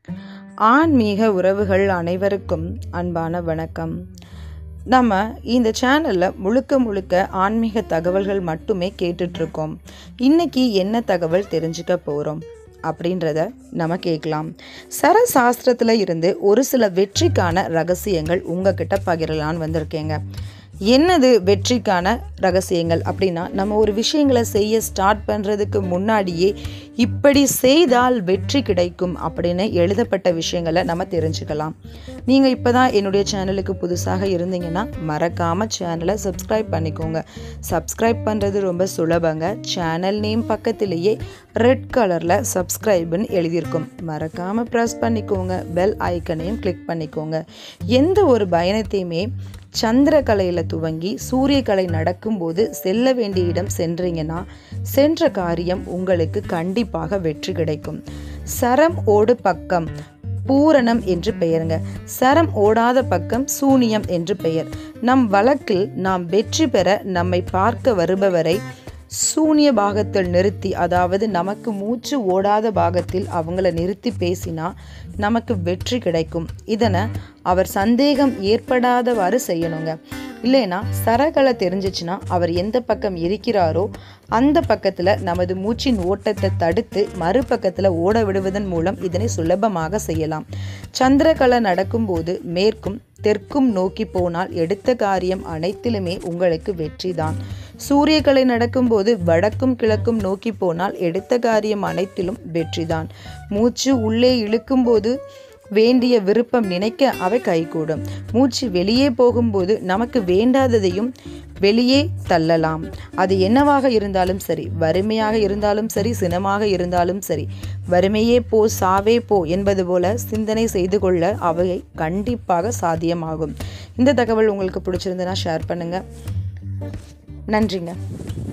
ஆன்மீக உறவுகள் அனைவருக்கும் அன்பான வணக்கம் நம்ம இந்த சேனலில் முழுக்க முழுக்க ஆன்மீக தகவல்கள் மட்டுமே கேட்டுட்ருக்கோம் இன்னைக்கு என்ன தகவல் தெரிஞ்சுக்க போகிறோம் அப்படின்றத நம்ம கேட்கலாம் சரசாஸ்திரத்தில் இருந்து ஒரு சில வெற்றிக்கான ரகசியங்கள் உங்ககிட்ட பகிரலான்னு வந்திருக்கேங்க என்னது வெற்றிக்கான ரகசியங்கள் அப்படின்னா நம்ம ஒரு விஷயங்களை செய்ய ஸ்டார்ட் பண்ணுறதுக்கு முன்னாடியே இப்படி செய்தால் வெற்றி கிடைக்கும் அப்படின்னு எழுதப்பட்ட விஷயங்களை நம்ம தெரிஞ்சுக்கலாம் நீங்கள் இப்போ தான் என்னுடைய சேனலுக்கு புதுசாக இருந்தீங்கன்னா மறக்காமல் சேனலை சப்ஸ்கிரைப் பண்ணிக்கோங்க சப்ஸ்கிரைப் பண்ணுறது ரொம்ப சுலபங்க சேனல் நேம் பக்கத்திலேயே ரெட் கலரில் சப்ஸ்கிரைப்னு எழுதியிருக்கும் மறக்காமல் ப்ரெஸ் பண்ணிக்கோங்க பெல் ஐக்கனையும் கிளிக் பண்ணிக்கோங்க எந்த ஒரு பயணத்தையுமே சந்திரகலையில் துவங்கி சூரியகலை நடக்கும்போது செல்ல வேண்டிய இடம் சென்றீங்கன்னா சென்ற காரியம் உங்களுக்கு கண்டிப்பாக வெற்றி கிடைக்கும் சரம் ஓடு பக்கம் பூரணம் என்று பெயருங்க சரம் ஓடாத பக்கம் சூனியம் என்று பெயர் நம் வழக்கில் நாம் வெற்றி பெற நம்மை பார்க்க வருபவரை சூனிய பாகத்தில் நிறுத்தி அதாவது நமக்கு மூச்சு ஓடாத பாகத்தில் அவங்கள நிறுத்தி பேசினா நமக்கு வெற்றி கிடைக்கும் இதனை அவர் சந்தேகம் ஏற்படாதவாறு செய்யணுங்க இல்லைன்னா சரகளை தெரிஞ்சிச்சுன்னா அவர் எந்த பக்கம் இருக்கிறாரோ அந்த பக்கத்தில் நமது மூச்சின் ஓட்டத்தை தடுத்து மறுபக்கத்தில் ஓட விடுவதன் மூலம் இதனை சுலபமாக செய்யலாம் சந்திரகலை நடக்கும்போது மேற்கும் தெற்கும் நோக்கி போனால் எடுத்த காரியம் அனைத்திலுமே உங்களுக்கு வெற்றிதான் சூரியகலை நடக்கும்போது வடக்கும் கிழக்கும் நோக்கி போனால் எடுத்த காரியம் அனைத்திலும் வெற்றிதான் மூச்சு உள்ளே இழுக்கும்போது வேண்டிய விருப்பம் நினைக்க அவை கைகூடும் மூச்சு வெளியே போகும்போது நமக்கு வேண்டாததையும் வெளியே தள்ளலாம் அது என்னவாக இருந்தாலும் சரி வறுமையாக இருந்தாலும் சரி சினமாக இருந்தாலும் சரி வறுமையே போ சாவே போ என்பது போல சிந்தனை செய்து கொள்ள அவை கண்டிப்பாக சாத்தியமாகும் இந்த தகவல் உங்களுக்கு பிடிச்சிருந்ததுன்னா ஷேர் பண்ணுங்கள் நன்றிங்க